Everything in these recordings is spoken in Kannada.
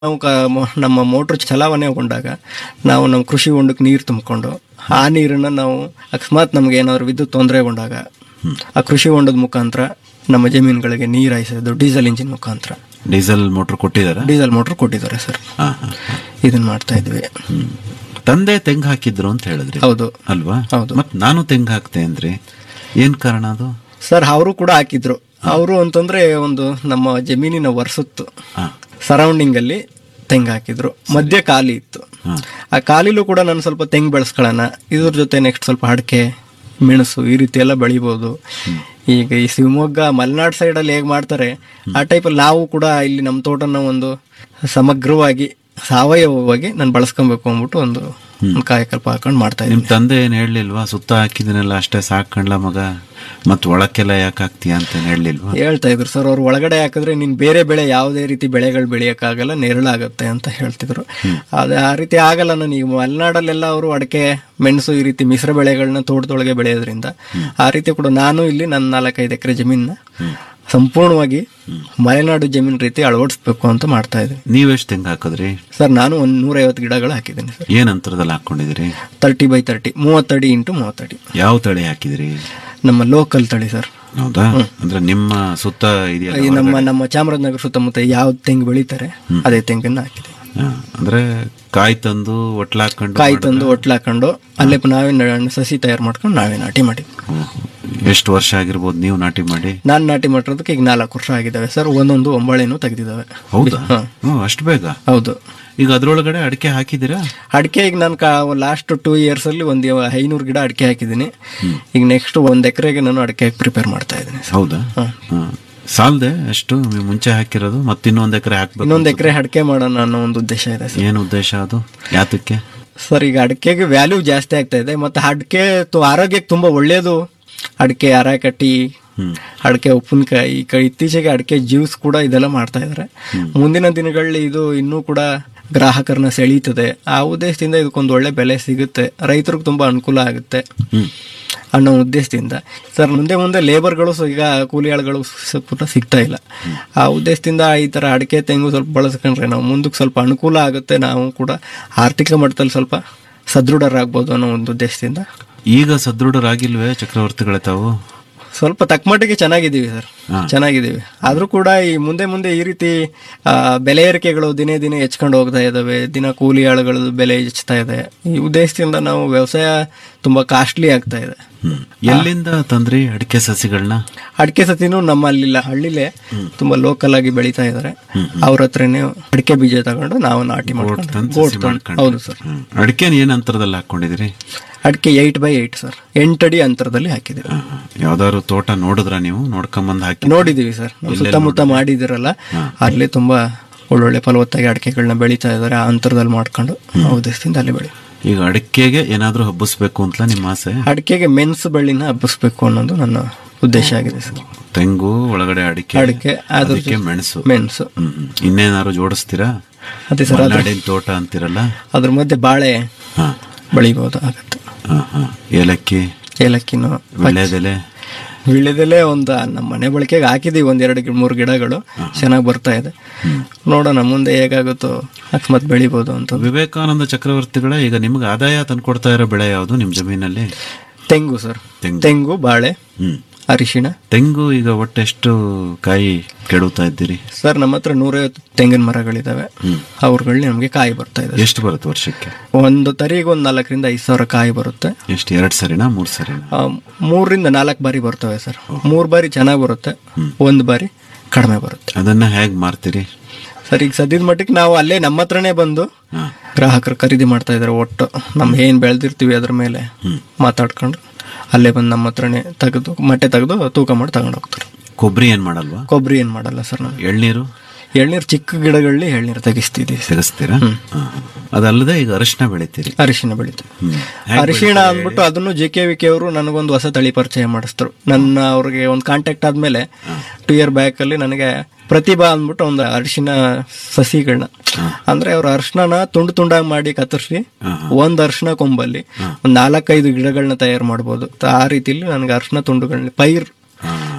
ನಾವು ಕ ಮೊ- ನಮ್ಮ ಮೋಟ್ರ್ ಚಲಾವಣೆಗೊಂಡಾಗ ನಾವು ನಮ್ಮ ಕೃಷಿ ಹೊಂಡಕ್ಕೆ ನೀರು ತುಂಬಿಕೊಂಡು ಆ ನೀರನ್ನು ನಾವು ಅಕಸ್ಮಾತ್ ನಮ್ಗೆ ಏನಾದ್ರು ವಿದ್ಯುತ್ ತೊಂದರೆಗೊಂಡಾಗ ಆ ಕೃಷಿ ಹೊಂಡದ ಮುಖಾಂತರ ನಮ್ಮ ಜಮೀನುಗಳಿಗೆ ನೀರು ಹಾಯಿಸೋದು ಡೀಸೆಲ್ ಇಂಜಿನ್ ಮುಖಾಂತರ ಡೀಸೆಲ್ ಮೋಟರ್ ಕೊಟ್ಟಿದಾರ ಡೀಸೆಲ್ ಮೋಟ್ರ್ ಕೊಟ್ಟಿದ್ದಾರೆ ಸರ್ ಇದನ್ನ ಮಾಡ್ತಾ ಇದ್ವಿ ತಂದೆ ತೆಂಗ್ ಹಾಕಿದ್ರು ಅಂತ ಹೇಳಿದ್ರಿ ಹೌದು ಅಲ್ವಾ ಹೌದು. ಮತ್ ನಾನು ತೆಂಗ್ ಹಾಕ್ತೆ ಅಂದ್ರಿ ಏನ್ ಕಾರಣ ಅದು ಸರ್ ಅವರು ಕೂಡ ಹಾಕಿದ್ರು ಅವರು ಅಂತಂದ್ರೆ ಒಂದು ನಮ್ಮ ಜಮೀನಿನ ವರ್ಷತ್ತು ಹಾ. ಸರೌಂಡಿಂಗ್ ಅಲ್ಲಿ ತೆಂಗು ಹಾಕಿದ್ರು ಮಧ್ಯ ಖಾಲಿ ಇತ್ತು ಆ ಖಾಲಿಲೂ ಕೂಡ ನಾನು ಸ್ವಲ್ಪ ತೆಂಗು ಬೆಳೆಸ್ಕೊಳ್ಳೋಣ ಇದ್ರ ಜೊತೆ ನೆಕ್ಸ್ಟ್ ಸ್ವಲ್ಪ ಅಡಿಕೆ ಮೆಣಸು ಈ ರೀತಿ ಎಲ್ಲ ಬೆಳಿಬೋದು ಈಗ ಈ ಶಿವಮೊಗ್ಗ ಮಲೆನಾಡು ಸೈಡಲ್ಲಿ ಹೇಗೆ ಮಾಡ್ತಾರೆ ಆ ಟೈಪಲ್ಲಿ ನಾವು ಕೂಡ ಇಲ್ಲಿ ನಮ್ಮ ತೋಟನ ಒಂದು ಸಮಗ್ರವಾಗಿ ಸಾವಯವವಾಗಿ ನಾನು ಬಳಸ್ಕೊಬೇಕು ಅಂದ್ಬಿಟ್ಟು ಒಂದು ಒಂದು ಕಾಯಕಲ್ಪ ಹಾಕೊಂಡು ಮಾಡ್ತಾ ನಿಮ್ ಇದ್ದೀನಿ ತಂದೆ ಏನ್ ಹೇಳಲಿಲ್ವಾ ಸುತ್ತ ಹಾಕಿದನೆಲ್ಲ ಅಷ್ಟೇ ಸಾಕಂಡ್ಲ ಮಗ ಮತ್ ಒಳಕ್ಕೆಲ್ಲ ಯಾಕೆ ಹಾಕ್ತೀಯ ಅಂತ ಏನ್ ಹೇಳಲಿಲ್ವಾ ಹೇಳ್ತಾ ಇದ್ರು ಸರ್ ಅವ್ರು ಒಳಗಡೆ ಹಾಕಿದ್ರೆ ನೀನ್ ಬೇರೆ ಬೆಳೆ ಯಾವುದೇ ರೀತಿ ಬೆಳೆಗಳು ಬೆಳೆಯಕ್ಕಾಗಲ್ಲ ನೆರಳಾಗುತ್ತೆ ಅಂತ ಹೇಳ್ತಿದ್ರು ಅದೇ ಆ ರೀತಿ ಆಗಲ್ಲ ನಾನು ಈಗ ಮಲೆನಾಡಲ್ಲೆಲ್ಲ ಅವರು ಅಡಕೆ ಮೆಣಸು ಈ ರೀತಿ ಮಿಶ್ರ ಬೆಳೆಗಳನ್ನ ತೋಟದೊಳಗೆ ಬೆಳೆಯೋದ್ರಿಂದ ಆ ರೀತಿ ಕೂಡ ನಾನು ಇಲ್ಲಿ ನನ್ನ ನಾಲ್ಕೈದು ಎಕರೆ ಜಮೀನ ಸಂಪೂರ್ಣವಾಗಿ ಮಲೆನಾಡು ಜಮೀನ್ ರೀತಿ ಅಳವಡಿಸ್ಬೇಕು ಅಂತ ಮಾಡ್ತಾ ಇದ್ದೀನಿ ನೀವೆಷ್ಟು ತೆಂಗ್ ಹಾಕಿದ್ರಿ ಸರ್ ನಾನು ಒಂದ್ ನೂರೈವತ್ತು ಗಿಡಗಳು ಹಾಕಿದ್ದೀನಿ ಸರ್ ಏನ್ ಅಂತರದಲ್ಲಿ ಹಾಕೊಂಡಿದ್ರಿ ತರ್ಟಿ ಬೈ ತರ್ಟಿ ಮೂವತ್ತಡಿ ಇಂಟು ಮೂವತ್ತಡಿ ಯಾವ ತಳಿ ಹಾಕಿದ್ರಿ ನಮ್ಮ ಲೋಕಲ್ ತಳಿ ಸರ್ ಹೌದಾ ಅಂದ್ರೆ ನಿಮ್ಮ ಸುತ್ತ ಈ ಇದೆಯಲ್ಲ ನಮ್ಮ ನಮ್ಮ ಚಾಮರಾಜನಗರ ಸುತ್ತಮುತ್ತ ಯಾವ ತೆಂಗು ಬೆಳೀತಾರೆ ಅದೇ ತೆಂಗನ್ನ ಹಾಕಿದೆ ಹಾ, ಅಂದ್ರೆ ಕಾಯಿ ತಂದು ಒಟ್ಲಾಕೊಂಡು ಕಾಯಿ ತಂದು ಒಟ್ಲು ಹಾಕೊಂಡು ಅಲ್ಲೇ ನಾವೇ ನ- ಸಸಿ ತಯಾರು ಮಾಡ್ಕೊಂಡು ನಾವೇ ನಾಟಿ ಮಾಡಿದ್ವಿ ಎಷ್ಟು ವರ್ಷ ಆಗಿರ್ಬೋದು ನೀವು ನಾಟಿ ಮಾಡಿ ನಾನು ನಾಟಿ ಮಾಡಿರೋದಕ್ಕೆ ಈಗ ನಾಲ್ಕು ವರ್ಷ ಆಗಿದ್ದಾವೆ ಸರ್ ಒಂದೊಂದು ಒಂಬಳೆನೂ ತೆಗೆದಿದ್ದಾವೆ ಹೌದಾ ಹಾ. ಹ್ಮ್, ಅಷ್ಟು ಬೇಗ ಹೌದು ಈಗ ಅದ್ರೊಳಗಡೆ ಅಡಿಕೆ ಹಾಕಿದ್ದೀರಾ ಅಡಿಕೆ ಈಗ ನಾನು ಲಾಸ್ಟ್ ಟೂ ಇಯರ್ಸ್ ಅಲ್ಲಿ ಒಂದು ಐನೂರು ಗಿಡ ಅಡಿಕೆ ಹಾಕಿದ್ದೀನಿ ಈಗ ನೆಕ್ಸ್ಟ್ ಒಂದ್ ಎಕರೆಗೆ ನಾನು ಅಡಿಕೆ ಪ್ರಿಪೇರ್ ಮಾಡ್ತಾ ಇದ್ದೀನಿ ಸರ್ ಹೌದಾ ಹಾ. ಸಾಲ್ದೆ ಎಷ್ಟು ನೀವು ಮುಂಚೆ ಹಾಕಿರೋದು ಮತ್ತೆ ಇನ್ನೊಂದ್ ಎಕರೆ ಹಾಕ್ಬೇಕು ಇನ್ನೊಂದು ಎಕರೆ ಅಡಿಕೆ ಮಾಡೋಣ ಅನ್ನೋ ಒಂದು ಉದ್ದೇಶ ಇದೆ ಸರ್ ಏನ್ ಉದ್ದೇಶ ಅದು ಯಾತಕ್ಕೆ ಸರ್ ಈಗ ಅಡಿಕೆಗೆ ವ್ಯಾಲ್ಯೂ ಜಾಸ್ತಿ ಆಗ್ತಾ ಇದೆ ಮತ್ತೆ ಅಡಿಕೆ ತು- ಆರೋಗ್ಯಕ್ಕೆ ತುಂಬಾ ಒಳ್ಳೇದು ಅಡಿಕೆ ಅರಕಟ್ಟಿ ಅಡಿಕೆ ಉಪ್ಪಿನಕಾಯಿ ಈಗ ಇತ್ತೀಚೆಗೆ ಅಡಿಕೆ ಜ್ಯೂಸ್ ಕೂಡ ಇದೆಲ್ಲ ಮಾಡ್ತಾ ಇದ್ದಾರೆ ಮುಂದಿನ ದಿನಗಳಲ್ಲಿ ಇದು ಇನ್ನೂ ಕೂಡ ಗ್ರಾಹಕರನ್ನ ಸೆಳೀತದೆ ಆ ಉದ್ದೇಶದಿಂದ ಇದಕ್ಕೊಂದು ಒಳ್ಳೆ ಬೆಲೆ ಸಿಗುತ್ತೆ ರೈತರಿಗೆ ತುಂಬಾ ಅನುಕೂಲ ಆಗುತ್ತೆ ಅನ್ನೋ ಉದ್ದೇಶದಿಂದ ಸರ್ ಮುಂದೆ ಮುಂದೆ ಲೇಬರ್ಗಳು ಸ- ಈಗ ಕೂಲಿ ಆಳುಗಳು ಸ್ವಲ್ಪ ಸಿಗ್ತಾ ಇಲ್ಲ ಆ ಉದ್ದೇಶದಿಂದ ಈ ತರ ಅಡಿಕೆ ತೆಂಗು ಸ್ವಲ್ಪ ಬಳಸ್ಕೊಂಡ್ರೆ ನಾವು ಮುಂದಕ್ಕೆ ಸ್ವಲ್ಪ ಅನುಕೂಲ ಆಗುತ್ತೆ ನಾವು ಕೂಡ ಆರ್ಥಿಕ ಮಟ್ಟದಲ್ಲಿ ಸ್ವಲ್ಪ ಸದೃಢರಾಗ್ಬೋದು ಅನ್ನೋ ಒಂದು ಉದ್ದೇಶದಿಂದ ಈಗ ಸದೃಢರಾಗಿಲ್ವೇ ಚಕ್ರವರ್ತಿಗಳೇ ತಾವು ಸ್ವಲ್ಪ ತಕ್ಕ ಮಟ್ಟಿಗೆ ಚೆನ್ನಾಗಿದ್ದೀವಿ ಸರ್ ಚೆನ್ನಾಗಿದ್ದೀವಿ ಆದ್ರೂ ಕೂಡ ಈ ಮುಂದೆ ಮುಂದೆ ಈ ರೀತಿ ಆ, ಬೆಲೆ ಏರಿಕೆಗಳು ದಿನೇ ದಿನೇ ಹೆಚ್ಕೊಂಡು ಹೋಗ್ತಾ ಇದಾವೆ ದಿನ ಕೂಲಿ ಆಳುಗಳ ಬೆಲೆ ಹೆಚ್ಚುತ್ತಾ ಇದೆ ಈ ಉದ್ದೇಶದಿಂದ ನಾವು ವ್ಯವಸಾಯ ತುಂಬಾ ಕಾಸ್ಟ್ಲಿ ಆಗ್ತಾ ಇದೆ ಎಲ್ಲಿಂದ ತಂದ್ರಿ ಅಡಿಕೆ ಸಸಿಗಳನ್ನ ಅಡಿಕೆ ಸತಿನೂ ನಮ್ಮಲ್ಲಿಲ್ಲ ಹಳ್ಳಿಲೇ ತುಂಬಾ ಲೋಕಲ್ ಆಗಿ ಬೆಳೀತಾ ಇದಾರೆ ಅವ್ರ ಹತ್ರನೇ ಅಡಿಕೆ ಬೀಜ ತಗೊಂಡು ನಾವು ನಾಟಿ ಮಾಡ್ಕೊಂಡು ತಂದ್ ಗೋಟ್ ಸಸಿ ತಂದು- ಮಾಡ್ಕೊಂಡ್ರಿ. ಹೌದು ಸರ್ ಹ್ಮ್. ಅಡಿಕೆನ ಏನ್ ಅಂತರದಲ್ಲಿ ಹಾಕೊಂಡಿದಿರಿ ಅಡಿಕೆ ಏಟ್ ಬೈ ಏಟ್ ಸರ್ ಎಂಟಡಿ ಅಂತರದಲ್ಲಿ ಹಾಕಿದ್ದೀವಿ ಯಾವ್ದಾದ್ರು ತೋಟ ನೋಡಿದ್ರ ನೀವು ನೋಡ್ಕೊಂಬಂದ್ ಹಾಕಿ ನೋಡಿದೀವಿ ಸರ್ ನಾವು ಸುತ್ತಮುತ್ತ ಮಾಡಿದಿರಲ್ಲ ಅಲ್ಲಿ ತುಂಬಾ ಒಳ್ಳೊಳ್ಳೆ ಫಲವತ್ತಾಗಿ ಅಡಿಕೆಗಳನ್ನ ಬೆಳೀತಾ ಇದಾರೆ ಆ ಅಂತರದಲ್ಲಿ ಮಾಡ್ಕೊಂಡು ಆ ಉದ್ದೇಶದಿಂದ ಅಲ್ಲಿ ಬೆಳಿ ಈಗ ಅಡಿಕೆಗೆ ಏನಾದ್ರೂ ಹಬ್ಬಿಸ್ಬೇಕು ಅಂತ ನಿಮ್ಮ ಆಸೆ ಅಡಿಕೆಗೆ ಮೆಣಸು ಬಳ್ಳಿನ ಹಬ್ಬಿಸ್ಬೇಕು ಅನ್ನೋದು ನನ್ನ ಉದ್ದೇಶ ಆಗಿದೆ ಸರ್ ತೆಂಗು ಒಳಗಡೆ ಅಡಿಕೆ ಅಡಿಕೆ ಅದ್ರ ಅದಕ್ಕೆ ಮೆಣಸು ಮೆಣಸು ಹ್ಮ್. ಇನ್ನೇನಾದ್ರು ಜೋಡಿಸ್ತೀರಾ ಅದೇ ಸರ್ ಅದ್ರ ಮಲೆನಾಡಿನ ತೋಟ ಅಂತಿರಲ್ಲ ಅದ್ರ ಮಧ್ಯೆ ಬಾಳೆ ಹಾ. ಬೆಳಿಬೋದು ಆಗತ್ತೆ ಹಾ, ಹಾ. ಏಲಕ್ಕಿ ಏಲಕ್ಕಿನೂ ವೀಳ್ಯದೆಲೆ ವೀಳ್ಯದೆಲೆ ಒಂದು ನಮ್ಮ ಮನೆ ಬಳಕೆಗೆ ಹಾಕಿದೀವಿ ಒಂದೆರಡು ಗಿ- ಮೂರು ಗಿಡಗಳು ಚೆನ್ನಾಗಿ ಬರ್ತಾ ಇದೆ ನೋಡೋಣ ಮುಂದೆ ಹೇಗಾಗುತ್ತೋ ಅಕಸ್ಮಾತ್ ಬೆಳಿಬೋದು ಅಂತ ವಿವೇಕಾನಂದ ಚಕ್ರವರ್ತಿಗಳ ಈಗ ನಿಮ್ಗೆ ಆದಾಯ ತಂದ್ಕೊಡ್ತಾ ಇರೋ ಬೆಳೆ ಯಾವುದು ನಿಮ್ ಜಮೀನಲ್ಲಿ ತೆಂಗು ಸರ್ ತೆಂಗು. ತೆಂಗು ಬಾಳೆ ಹ್ಮ್ ಅರಿಶಿಣ ತೆಂಗು ಈಗ ಒಟ್ಟೆಷ್ಟು ಕಾಯಿ ಕೆಡುತ್ತಾ ಇದ್ದೀರಿ ಸರ್ ನಮ್ಮ ಹತ್ರ ನೂರೈವತ್ತು ತೆಂಗಿನ ಮರಗಳಿದಾವೆ ಅವ್ರುಗಳು ನಮಗೆ ಕಾಯಿ ಬರ್ತಾ ಇದೆ ಎಷ್ಟು ಬರುತ್ತೆ ವರ್ಷಕ್ಕೆ ಒಂದು ತರಿಗೆ ಒಂದು ನಾಲ್ಕರಿಂದ ಐದು ಸಾವಿರ ಕಾಯಿ ಬರುತ್ತೆ ಎಷ್ಟು ಎರಡ್ ಸರಿನಾ ಮೂರ್ ಸರಿನಾ ಆ, ಮೂರರಿಂದ ನಾಲ್ಕು ಬಾರಿ ಬರ್ತವೆ ಸರ್ ಮೂರು ಬಾರಿ ಚೆನ್ನಾಗಿ ಬರುತ್ತೆ ಒಂದು ಬಾರಿ ಕಡಿಮೆ ಬರುತ್ತೆ ಅದನ್ನ ಹೇಗ್ ಮಾರ್ತೀರಿ ಸರ್ ಈಗ ಸದ್ಯದ ಮಟ್ಟಿಗೆ ನಾವು ಅಲ್ಲೇ ನಮ್ಮ ಹತ್ರನೇ ಬಂದು ಹಾ. ಗ್ರಾಹಕರು ಖರೀದಿ ಮಾಡ್ತಾ ಇದ್ದಾರೆ ಒಟ್ಟು ನಮ್ ಏನ್ ಬೆಳೆದಿರ್ತೀವಿ ಅದ್ರ ಮೇಲೆ ಮಾತಾಡ್ಕೊಂಡು ಅಲ್ಲೇ ಬಂದು ನಮ್ಮ ಹತ್ರನೇ ತೆಗೆದು ಮೊಟ್ಟೆ ತೆಗೆದು ತೂಕ ಮಾಡಿ ತಗೊಂಡು ಹೋಗ್ತಾರೆ ಕೊಬ್ಬರಿ ಏನ್ ಮಾಡಲ್ವಾ ಕೊಬ್ಬರಿ ಏನ್ ಮಾಡಲ್ಲ ಸರ್ ನಾವು ಎಳ್ನೀರು ಎಳ್ನೀರು ಚಿಕ್ಕ ಗಿಡಗಳಲ್ಲಿ ಎಳ್ನೀರು ತೆಗಿಸ್ತಿದ್ದೀವಿ ಸರ್ ತೆಗೆಸ್ತೀರಾ ಹಾ. ಅದಲ್ಲದೆ ಈಗ ಅರಿಶಿನ ಬೆಳಿತೀರಿ ಅರಿಶಿನ ಬೆಳಿತೀವಿ ಹ್ಮ್. ಅರಿಶಿಣ ಅಂದ್ಬಿಟ್ಟು ಅದನ್ನು ಜೆ ಕೆ ವಿ ಕೆ ಅವರು ನನಗೊಂದು ಹೊಸ ತಳಿ ಪರಿಚಯ ಮಾಡಿಸ್ತರು ನನ್ನ ಅವ್ರಿಗೆ ಒಂದು ಕಾಂಟ್ಯಾಕ್ಟ್ ಆದ್ಮೇಲೆ ಟೂ ಇಯರ್ ಬ್ಯಾಕ್ ಅಲ್ಲಿ ನನಗೆ ಪ್ರತಿಭಾ ಅಂದ್ಬಿಟ್ಟು ಒಂದು ಅರಿಶಿನ ಸಸಿಗಳನ್ನ ಅಂದ್ರೆ ಅವ್ರ ಅರಿಶಿನ ತುಂಡು ತುಂಡಾಗಿ ಮಾಡಿ ಕತ್ತರಿಸಿ ಒಂದ್ ಅರಿಶಿನ ಕೊಂಬಲ್ಲಿ ಒಂದ್ ನಾಲ್ಕೈದು ಗಿಡಗಳನ್ನ ತಯಾರು ಮಾಡ್ಬೋದು ಆ ರೀತಿಲಿ ನನಗೆ ಅರಿಶಿನ ತುಂಡುಗಳನ್ನ ಪೈರ್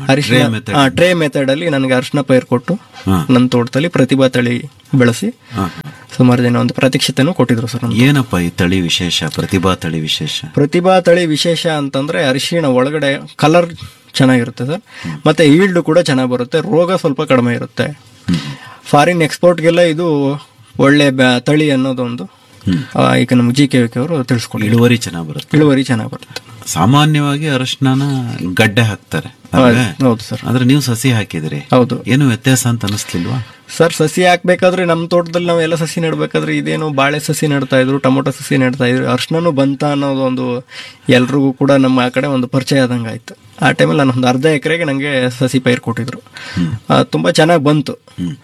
ಅರಿಶಿನ tray method. ಟ್ರೇ ಮೆಥಡ್ ಅಲ್ಲಿ ನನಗೆ ಅರಿಶಿನ ಪೈರು ಕೊಟ್ಟು ಹಾ. ನನ್ನ ತೋಟದಲ್ಲಿ ಪ್ರತಿಭಾ ತಳಿ ಬೆಳೆಸಿ ಹಾ. ಸುಮಾರು ಜನ ಒಂದು ಪ್ರತಿಷ್ಠಿತನೂ ಕೊಟ್ಟಿದ್ರು ಸರ್ ನಮ್ಗೆ. ಏನಪ್ಪ ಈ ತಳಿ ವಿಶೇಷ ಪ್ರತಿಭಾ ತಳಿ ವಿಶೇಷ ಪ್ರತಿಭಾ ತಳಿ ವಿಶೇಷ ಅಂತಂದ್ರೆ ಅರಿಶಿಣ ಒಳಗಡೆ ಕಲರ್ ಚೆನ್ನಾಗಿರುತ್ತೆ ಸರ್ ಮತ್ತೆ ಈಲ್ಡ್ ಕೂಡ ಚೆನ್ನಾಗಿ ಬರುತ್ತೆ ರೋಗ ಸ್ವಲ್ಪ ಕಡಿಮೆ ಇರುತ್ತೆ ಫಾರಿನ್ ಎಕ್ಸ್ಪೋರ್ಟ್ಗೆಲ್ಲ ಇದು ಒಳ್ಳೆ ಬ್ಯಾ- ತಳಿ ಅನ್ನೋದೊಂದು ಆ, ಈಗ ನಮ್ಗೆ ಜಿ ಕೆ ವಿ ಕೆ ಅವರು ತಿಳಿಸ್ಕೊಡಿ ಇಳುವರಿ ಚೆನ್ನಾಗಿ ಬರುತ್ತೆ ಇಳುವರಿ ಚೆನ್ನಾಗಿ ಬರುತ್ತೆ ಸಾಮಾನ್ಯವಾಗಿ ಅರಿಶಿನ ಗಡ್ಡೆ ಹಾಕ್ತಾರೆ ಅಲ್ವೇ? ಹೌದು ಸರ್ ಆದ್ರೆ ನೀವು ಸಸಿ ಹಾಕಿದಿರಿ ಹೌದು ಏನು ವ್ಯತ್ಯಾಸ ಅಂತ ಅನಿಸ್ಲಿಲ್ವಾ ಸರ್ ಸಸಿ ಹಾಕ್ಬೇಕಾದ್ರೆ ನಮ್ಮ ತೋಟದಲ್ಲಿ ನಾವು ಎಲ್ಲ ಸಸಿ ನೆಡ್ಬೇಕಾದ್ರೆ ಇದೇನು ಬಾಳೆ ಸಸಿ ನೆಡ್ತಾ ಇದ್ರು ಟೊಮೊಟೊ ಸಸಿ ನೆಡ್ತಾ ಇದ್ರು ಅರ್ಶನೂ ಬಂತ ಅನ್ನೋದೊಂದು ಎಲ್ರಿಗೂ ಕೂಡ ನಮ್ಮ ಆ ಕಡೆ ಒಂದು ಪರಿಚಯ ಆದಂಗೆ ಆಯ್ತು ಆ ಟೈಮಲ್ಲಿ ನಾನು ಒಂದು ಅರ್ಧ ಎಕರೆಗೆ ನನಗೆ ಸಸಿ ಪೈರು ಕೊಟ್ಟಿದ್ರು ಆ, ತುಂಬಾ ಚೆನ್ನಾಗಿ ಬಂತು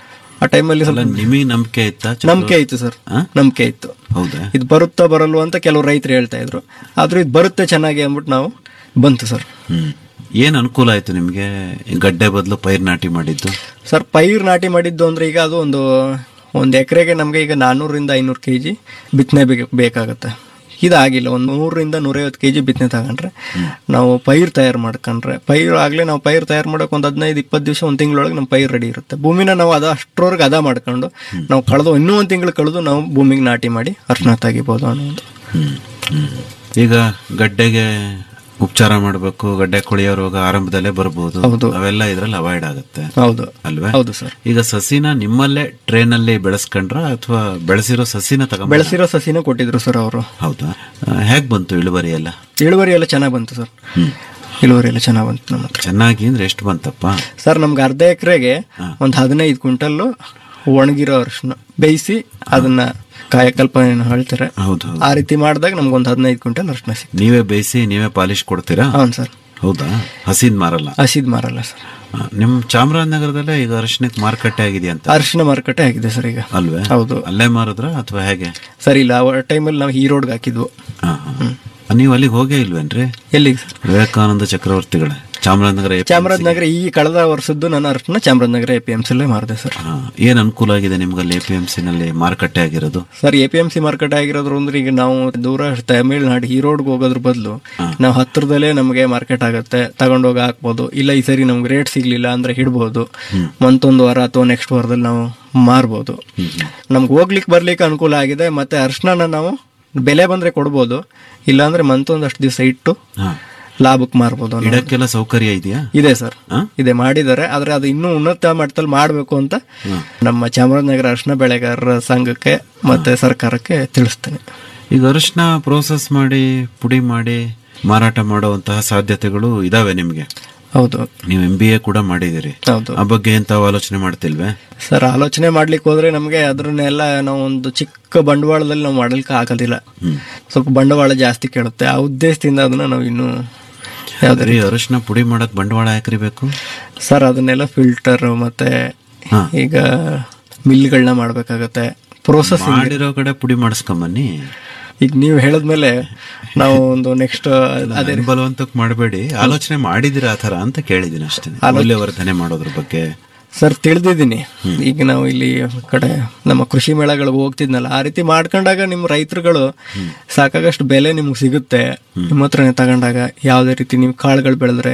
ಆ ಟೈಮಲ್ಲಿ ಅಲ್ಲ ಸ್ವಲ್ಪ ನಿಮಗೆ ನಂಬಿಕೆ ಇತ್ತಾ ಚಕ್ರ- ನಂಬಿಕೆ ಇತ್ತು ಸರ್ ಆ? ನಂಬಿಕೆ ಇತ್ತು ಹೌದಾ ಇದು ಬರುತ್ತಾ ಬರಲ್ವ ಅಂತ ಕೆಲವು ರೈತರು ಹೇಳ್ತಾ ಇದ್ರು ಆದ್ರೂ ಇದು ಬರುತ್ತೆ ಚೆನ್ನಾಗಿ ಅಂದ್ಬಿಟ್ಟು ನಾವು ಬಂತು ಸರ್ ಹ್ಮ್ ಏನ್ ಅನುಕೂಲ ಆಯ್ತು ನಿಮ್ಗೆ ಈ ಗಡ್ಡೆ ಬದಲು ಪೈರ್ ನಾಟಿ ಮಾಡಿದ್ದು ಸರ್ ಪೈರ್ ನಾಟಿ ಮಾಡಿದ್ದು ಅಂದ್ರೆ ಈಗ ಅದು ಒಂದು ಒಂದು ಎಕರೆಗೆ ನಮಗೆ ಈಗ ನಾನ್ನೂರಿಂದ ಐನೂರು ಕೆ ಜಿ ಬಿತ್ತನೆ ಬೇಕಾಗುತ್ತೆ ಇದಾಗಿಲ್ಲ ಒಂದು ನೂರರಿಂದ ನೂರೈವತ್ತು ಕೆ ಜಿ ಬಿತ್ತನೆ ತಗೊಂಡ್ರೆ ನಾವು ಪೈರ್ ತಯಾರು ಮಾಡ್ಕೊಂಡ್ರೆ ಪೈರ್ ಆಗಲೇ ನಾವು ಪೈರ್ ತಯಾರು ಮಾಡೋಕೆ ಒಂದು ಹದಿನೈದು ಇಪ್ಪತ್ತು ದಿವಸ ಒಂದು ತಿಂಗಳೊಳಗೆ ನಮ್ಮ ಪೈರ್ ರೆಡಿ ಇರುತ್ತೆ ಭೂಮಿನ ನಾವು ಅದ ಅಷ್ಟರವರೆಗೆ ಅದ ಮಾಡ್ಕೊಂಡು ನಾವು ಕಳೆದು ಇನ್ನೂ ಒಂದು ತಿಂಗಳು ಕಳೆದು ನಾವು ಭೂಮಿಗೆ ನಾಟಿ ಮಾಡಿ ಅರ್ಶನ ತೆಗಿಬೋದು ಅನ್ನೋ ಒಂದು ಹ್ಮ್ ಹ್ಮ್. ಈಗ ಗಡ್ಡೆಗೆ ಉಪಚಾರ ಮಾಡಬೇಕು ಗಡ್ಡೆ ಕೊಳೆಯೋ ರೋಗ ಆರಂಭದಲ್ಲೇ ಬರಬಹುದು ಹೌದು. ಅವೆಲ್ಲ ಇದ್ರಲ್ಲಿ ಅವಾಯ್ಡ್ ಆಗುತ್ತೆ ಹೌದು ಅಲ್ವೇ ಹೌದು ಸರ್ ಈಗ ಸಸಿನ ನಿಮ್ಮಲ್ಲೇ ಟ್ರೇನ್ ಅಲ್ಲಿ ಬೆಳೆಸ್ಕೊಂಡ್ರ ಅಥವಾ ಬೆಳೆಸಿರೋ ಸಸಿನ ತಗೊಂಡ್ ಬೆಳೆಸಿರೋ ಸಸಿನೂ ಕೊಟ್ಟಿದ್ರು ಸರ್ ಅವರು ಹೌದಾ ಆ, ಹೇಗ್ ಬಂತು ಇಳುವರಿ ಎಲ್ಲ ಇಳುವರಿ ಎಲ್ಲ ಚೆನ್ನಾಗಿ ಬಂತು ಸರ್ ಇಳುವರಿ ಎಲ್ಲ ಚೆನ್ನಾಗಿ ಬಂತು ನಮ್ಮ ಹತ್ರ ಚೆನ್ನಾಗಿ ಅಂದ್ರೆ ಎಷ್ಟು ಬಂತಪ್ಪ ಸರ್ ನಮ್ಗೆ ಅರ್ಧ ಎಕರೆಗೆ ಒಂದು ಹದಿನೈದು ಕ್ವಿಂಟಲ್ಲು ಒಣಗಿರೋ ಅರಿಶಿನ ಬೇಯಿಸಿ ಅದನ್ನ ಕಾಯಕಲ್ಪ ಏನು ಹೇಳ್ತಾರೆ ಹೌದು ಹೌದು. ಆ ರೀತಿ ಮಾಡಿದಾಗ ನಮ್ಗೆ ಒಂದು ಹದಿನೈದು ಕ್ವಿಂಟಲ್ ಅರಿಶಿನ ಸಿಕ್ತು ನೀವೇ ಬೇಯಿಸಿ ನೀವೇ ಪಾಲಿಶ್ ಕೊಡ್ತೀರಾ ಹೌದು ಸರ್ ಹೌದಾ ಹಸಿದ್ ಮಾರಲ್ಲ ಹಸಿದ್ ಮಾರಲ್ಲ ಸರ್ ಆ, ನಿಮ್ ಚಾಮರಾಜನಗರದಲ್ಲೇ ಈಗ ಅರಿಶಿನಕ್ಕೆ ಮಾರುಕಟ್ಟೆ ಆಗಿದೆ ಅಂತ ಅರಿಶಿನ ಮಾರುಕಟ್ಟೆ ಆಗಿದೆ ಸರ್ ಈಗ ಅಲ್ವೇ ಹೌದು ಅಲ್ಲೇ ಮಾರಿದ್ರ ಅಥವಾ ಹೇಗೆ ಸರ್ ಇಲ್ಲ ಆ ಟೈಮಲ್ಲಿ ನಾವು ಈ ರೋಡ್ಗೆ ಹಾಕಿದ್ವು ಆ, ಆ. ನೀವು ಅಲ್ಲಿಗೆ ಹೋಗೇ ಇಲ್ವೇನ್ರಿ ಎಲ್ಲಿಗೆ ಸರ್ ವಿವೇಕಾನಂದ ಚಕ್ರವರ್ತಿಗಳೇ ಚಾಮರಾಜನಗರ APMC. ಚಾಮರಾಜನಗರ ಈ ಕಳೆದ ವರ್ಷದ್ದು ನನ್ನ ಅರಿಶಿನ ಚಾಮರಾಜನಗರ ಎ ಪಿ ಎಂ ಸಿಲೇ ಮಾರಿದೆ ಸರ್ ಆ, ಏನ್ ಅನುಕೂಲ ಆಗಿದೆ ನಿಮ್ಗಲ್ಲಿ ಎ ಪಿ ಎಂ ಸಿ ನಲ್ಲಿ ಮಾರುಕಟ್ಟೆ ಆಗಿರೋದು sir A P M C market ಆಗಿರೋದ್ರ ಅಂದ್ರೆ ಈಗ ನಾವು ದೂರ ತಮಿಳ್ನಾಡು ಈ ರೋಡ್ಗೆ ಹೋಗೋದ್ರ ಬದಲು ನಾವು ಹತ್ರದಲ್ಲೇ ನಮಗೆ ಮಾರ್ಕೆಟ್ ಆಗುತ್ತೆ ತಗೊಂಡೋಗಿ ಹಾಕ್ಬೋದು ಇಲ್ಲ ಈ ಸರಿ ನಮ್ಗೆ ರೇಟ್ ಸಿಗ್ಲಿಲ್ಲ ಅಂದ್ರೆ ಹಿಡ್ಬೋದು ಮಂತೊಂದು ವಾರ ಅಥವಾ ನೆಕ್ಸ್ಟ್ ವಾರದಲ್ಲಿ ನಾವು ಮಾರ್ಬೋದು ನಮ್ಗೆ ಹೋಗ್ಲಿಕ್ಕೆ ಬರ್ಲಿಕ್ಕೆ ಅನುಕೂಲ ಆಗಿದೆ ಮತ್ತೆ ಅರ್ಶನ ನಾವು ಬೆಲೆ ಬಂದ್ರೆ ಕೊಡ್ಬೋದು ಇಲ್ಲಾಂದ್ರೆ ಮಂತೊಂದಷ್ಟು ದಿವಸ ಇಟ್ಟು ಹಾ ಲಾಭಕ್ಕೆ ಮಾರ್ಬೋದು ಅನ್ನೋ- ಇಡಕ್ಕೆಲ್ಲ ಸೌಕರ್ಯ ಇದೆಯಾ ಇದೆ ಸರ್ ಆ? ಇದೆ ಮಾಡಿದ್ದಾರೆ ಆದ್ರೆ ಅದು ಇನ್ನೂ ಉನ್ನತ ಮಟ್ಟದಲ್ಲಿ ಮಾಡಬೇಕು ಅಂತ ನಮ್ಮ ಚಾಮರಾಜನಗರ ಅರ್ಶನ ಬೆಳೆಗಾರರ ಸಂಘಕ್ಕೆ ಮತ್ತೆ ಸರ್ಕಾರಕ್ಕೆ ತಿಳಿಸ್ತೇನೆ ಈಗ ಅರಿಶಿನ ಪ್ರೋಸೆಸ್ ಮಾಡಿ ಪುಡಿ ಮಾಡಿ ಮಾರಾಟ ಮಾಡುವಂತಹ ಸಾಧ್ಯತೆಗಳು ಇದಾವೆ ನಿಮ್ಗೆ ಹೌದು ನೀವು ಎಂ ಬಿ ಎ ಕೂಡ ಮಾಡಿದಿರಿ ಹೌದು ಆ ಬಗ್ಗೆ ಏನ್ ತಾವು ಆಲೋಚನೆ ಮಾಡ್ತಿಲ್ವೇ ಸರ್ ಆಲೋಚನೆ ಮಾಡ್ಲಿಕ್ಕೆ ಹೋದ್ರೆ ನಮಗೆ ಅದನ್ನೆಲ್ಲ ನಾವು ಒಂದು ಚಿಕ್ಕ ಬಂಡವಾಳದಲ್ಲಿ ನಾವು ಮಾಡಲಿಕ್ಕೆ ಆಗೋದಿಲ್ಲ ಸ್ವಲ್ಪ ಬಂಡವಾಳ ಜಾಸ್ತಿ ಕೇಳುತ್ತೆ ಆ ಉದ್ದೇಶದಿಂದ ಅದನ್ನ ನಾವು ಇನ್ನು ಯಾವ್ದು ಬರೀ ಅರಿಶಿನ ಪುಡಿ ಮಾಡಕ್ ಬಂಡವಾಳ ಯಾಕ್ರಿ ಬೇಕು ಸರ್ ಅದನ್ನೆಲ್ಲ ಫಿಲ್ಟರ್ ಮತ್ತೆ ಹಾ. ಈಗ ಮಿಲ್ಗಳನ್ನ ಮಾಡ್ಬೇಕಾಗತ್ತೆ ಪ್ರೋಸೆಸಿಂಗ್ ಮಾಡಿರೋ ಕಡೆ ಪುಡಿ ಮಾಡಿಸ್ಕೊಂಬನ್ನಿ ಈಗ ನೀವು ಹೇಳಿದ್ಮೇಲೆ ನಾವು ಒಂದು ನೆಕ್ಸ್ಟ್ ಅದೇ ಬಲವಂತಕ್ಕೆ ಮಾಡಬೇಡಿ ಆಲೋಚನೆ ಮಾಡಿದಿರ ಆ ಥರ ಅಂತ ಕೇಳಿದ್ದೀನಿ ಅಷ್ಟೇ ಮೌಲ್ಯವರ್ಧನೆ ಮಾಡೋದ್ರ ಬಗ್ಗೆ ಸರ್ ತಿಳಿದಿದ್ದೀನಿ ಈಗ ನಾವು ಇಲ್ಲಿ ಕಡೆ ನಮ್ಮ ಕೃಷಿ ಮೇಳಗಳಿಗೆ ಹೋಗ್ತಿದ್ನಲ್ಲ ಆ ರೀತಿ ಮಾಡ್ಕೊಂಡಾಗ ನಿಮ್ಮ ರೈತರುಗಳು ಸಾಕಾಗಷ್ಟು ಬೆಲೆ ನಿಮ್ಗೆ ಸಿಗುತ್ತೆ ನಿಮ್ಮ ಹತ್ರನೇ ತಗೊಂಡಾಗ ಯಾವುದೇ ರೀತಿ ನೀವು ಕಾಳುಗಳು ಬೆಳೆದ್ರೆ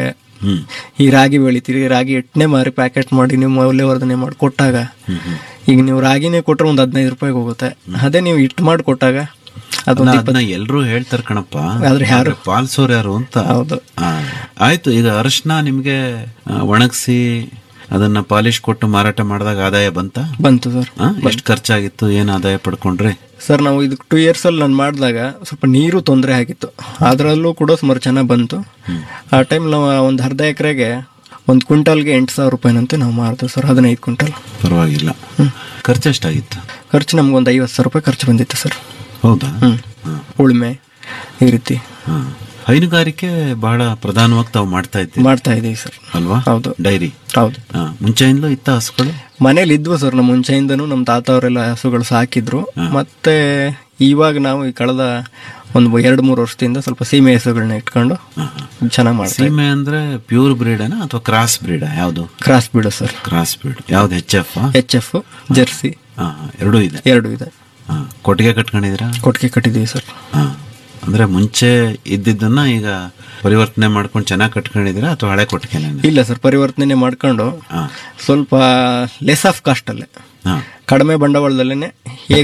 ಈ ರಾಗಿ ಬೆಳಿತೀರಿ ರಾಗಿ ಎಟ್ಟನೆ ಮಾರಿ ಪ್ಯಾಕೆಟ್ ಮಾಡಿ ನೀವು ಮೌಲ್ಯವರ್ಧನೆ ಮಾಡಿ ಕೊಟ್ಟಾಗ ಈಗ ನೀವು ರಾಗಿನೇ ಕೊಟ್ರೆ ಒಂದು ಹದಿನೈದು ರೂಪಾಯಿಗೆ ಹೋಗುತ್ತೆ ಅದೇ ನೀವು ಇಟ್ಟು ಮಾಡಿ ಕೊಟ್ಟಾಗ ಅದೊಂದು ಅದನ್ನ ಎಲ್ರೂ ಹೇಳ್ತಾರ ಕಣಪ್ಪ ಆದ್ರೆ ಯಾರು ಪಾಲ್ಸೋರ್ ಯಾರು ಅಂತ ಹೌದು ಆ, ಆಯ್ತು ಈಗ ಅರಿಶಿನ ನಿಮ್ಗೆ ಆ, ಒಣಗಿಸಿ ಅದನ್ನ ಪಾಲಿಶ್ ಕೊಟ್ಟು ಮಾರಾಟ ಮಾಡಿದಾಗ ಆದಾಯ ಬಂತ ಬಂತು ಸರ್ ಎಷ್ಟು ಖರ್ಚಾಗಿತ್ತು ಏನ್ ಆದಾಯ ಪಡ್ಕೊಂಡ್ರಿ ಸರ್ ನಾವು ಇದು ಟೂ ಇಯರ್ಸ್ ಅಲ್ಲಿ ನಾನು ಮಾಡಿದಾಗ ಸ್ವಲ್ಪ ನೀರು ತೊಂದರೆ ಆಗಿತ್ತು ಅದರಲ್ಲೂ ಕೂಡ ಸುಮಾರು ಚೆನ್ನಾಗಿ ಬಂತು ಆ ಟೈಮ್ ನಾವು ಒಂದು ಅರ್ಧ ಎಕರೆಗೆ ಒಂದು ಕ್ವಿಂಟಲ್ಗೆ ಎಂಟು ಸಾವಿರ ರೂಪಾಯಿನಂತೆ ನಾವು ಮಾರ್ತೀವಿ ಸರ್ ಹದಿನೈದು ಕ್ವಿಂಟಲ್ ಪರವಾಗಿಲ್ಲ ಖರ್ಚು ಎಷ್ಟಾಗಿತ್ತು ಖರ್ಚು ನಮ್ಗೆ ಒಂದು ಐವತ್ತು ಸಾವಿರ ರೂಪಾಯಿ ಖರ್ಚು ಬಂದಿತ್ತು ಸರ್ ಹೌದಾ ಹ್ಮ್ ಉಳುಮೆ ಈ ರೀತಿ ಹಾ. ಹೈನುಗಾರಿಕೆ ಬಹಳ ಪ್ರಧಾನವಾಗಿ ತಾವು ಮಾಡ್ತಾ ಇದ್ದೀರಿ ಮಾಡ್ತಾ ಇದೀವಿ ಸರ್ ಅಲ್ವಾ ಹೌದು ಡೈರಿ ಹೌದು ಹಾ, ಮುಂಚೆಯಿಂದಲೂ ಇತ್ತ ಹಸುಗಳು ಮನೇಲಿ ಇದ್ವು ಸರ್ ನಮ್ಮ ಮುಂಚೆಯಿಂದನೂ ನಮ್ಮ ತಾತ ಅವರೆಲ್ಲ ಹಸುಗಳು ಸಾಕಿದ್ರು ಮತ್ತೆ ಇವಾಗ ನಾವು ಈ ಕಳೆದ ಒಂದು ಎರಡು ಮೂರು ವರ್ಷದಿಂದ ಸ್ವಲ್ಪ ಸೀಮೆ ಹಸುಗಳನ್ನ ಇಟ್ಕೊಂಡು ಚೆನ್ನಾಗಿ ಮಾಡ್ತೀವಿ ಸೀಮೆ ಅಂದ್ರೆ ಪ್ಯೂರ್ ಬ್ರೀಡನ ಅಥವಾ ಕ್ರಾಸ್ ಬ್ರೀಡ ಯಾವುದು ಕ್ರಾಸ್ ಬಿಡು ಸರ್ ಕ್ರಾಸ್ ಬ್ರೀಡ್ ಯಾವ್ದು H F H F Jersey ಎರಡೂ ಇದೆ ಎರಡು ಇದೆ ಹಾ, ಕೊಟ್ಟಿಗೆ ಕಟ್ಕೊಂಡಿದ್ದೀರಾ ಕೊಟ್ಟಿಗೆ ಕಟ್ಟಿದೀವಿ ಸರ್ ಹಾ. ಅಂದ್ರೆ ಮುಂಚೆ ಇದ್ದಿದ್ದನ್ನ ಈಗ ಪರಿವರ್ತನೆ ಮಾಡ್ಕೊಂಡು ಚೆನ್ನಾಗಿ ಕಟ್ಕೊಂಡಿದ್ದೀರಾ ಅಥವಾ ಹಳೆ ಕೊಟ್ಟಿಗೆನ ಇಲ್ಲ ಸರ್ ಪರಿವರ್ತನೆ ಮಾಡ್ಕೊಂಡು ಹಾ ಸ್ವಲ್ಪ ಲೆಸ್ ಆಫ್ ಕಾಸ್ಟ್ ಅಲ್ಲೇ ಹಾ ಕಡಿಮೆ ಬಂಡವಾಳದಲ್ಲೇ ಹೇಗೆ